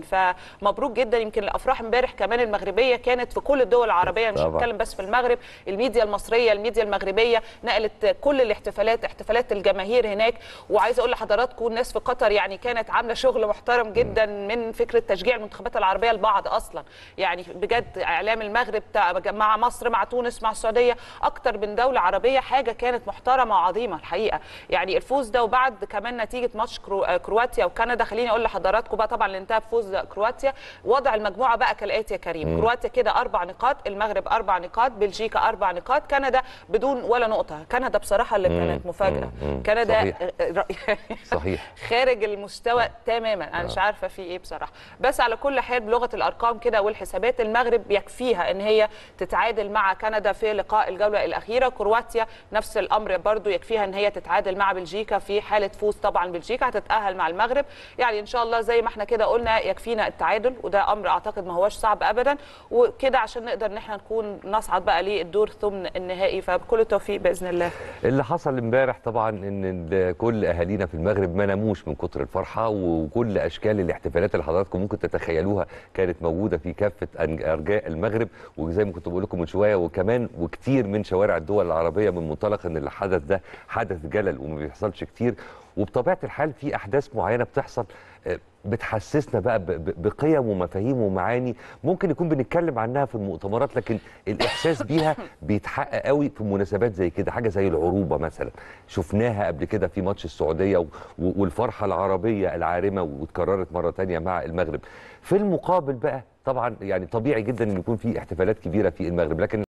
فمبروك جدا يمكن الافراح امبارح كمان المغربيه كانت في كل الدول العربيه مش طبعاً. بتكلم بس في المغرب الميديا المصريه الميديا المغربيه نقلت كل الاحتفالات احتفالات الجماهير هناك وعايزه اقول لحضراتكم الناس في قطر يعني كانت عامله شغل محترم جدا من فكره تشجيع المنتخبات العربيه لبعض اصلا يعني بجد اعلام المغرب تا- مع مصر مع تونس مع السعوديه اكتر من دوله عربيه حاجه كانت محترمه وعظيمه الحقيقه يعني الفوز ده وبعد كمان نتيجه ماتش كرو- آه، كرواتيا وكندا خليني اقول لحضراتكم بقى طبعا اللي انتهى بفوز كرواتيا وضع المجموعه بقى كالاتي يا كريم كرواتيا كده اربع نقاط المغرب اربع نقاط بلجيكا اربع نقاط كندا بدون ولا نقطه كندا بصراحه اللي كانت مفاجاه مم. مم. كندا صحيح. آه، آه، صحيح خارج المستوى تماما انا مش عارفه في ايه بصراحه بس على كل حال بلغه الارقام كده والحسابات المغرب يكفيها ان هي تتعادل مع كندا في لقاء الجوله الاخيره كرواتيا نفس الامر برضو يكفيها ان هي تتعادل مع بلجيكا في حاله فوز طبعا بلجيكا هتتاهل مع المغرب يعني ان شاء الله زي ما احنا كده قلنا يكفينا التعادل وده امر اعتقد ما هوش صعب ابدا وكده عشان نقدر ان احنا نكون نصعد بقى للدور ثمن النهائي فبكل التوفيق باذن الله اللي حصل امبارح طبعا ان ال- كل اهالينا في المغرب ما ناموش من كتر الفرحه وكل اشكال الاحتفالات اللي حضراتكم ممكن تتخيلوها كانت موجوده في كافه أن- ارجاء المغرب وزي ما كنت بقول لكم من شويه وكمان وكتير من شوارع الدول العربيه من منطلق ان الحدث ده حدث جلل وما بيحصلش كتير وبطبيعه الحال في احداث معينه بتحصل آه، بتحسسنا بقى ب- ب- بقيم ومفاهيم ومعاني ممكن يكون بنتكلم عنها في المؤتمرات لكن الاحساس بيها بيتحقق قوي في مناسبات زي كده حاجه زي العروبه مثلا شفناها قبل كده في ماتش السعوديه و- و- والفرحه العربيه العارمه واتكررت مره تانية مع المغرب في المقابل بقى طبعا يعني طبيعي جدا ان يكون في احتفالات كبيره في المغرب لكن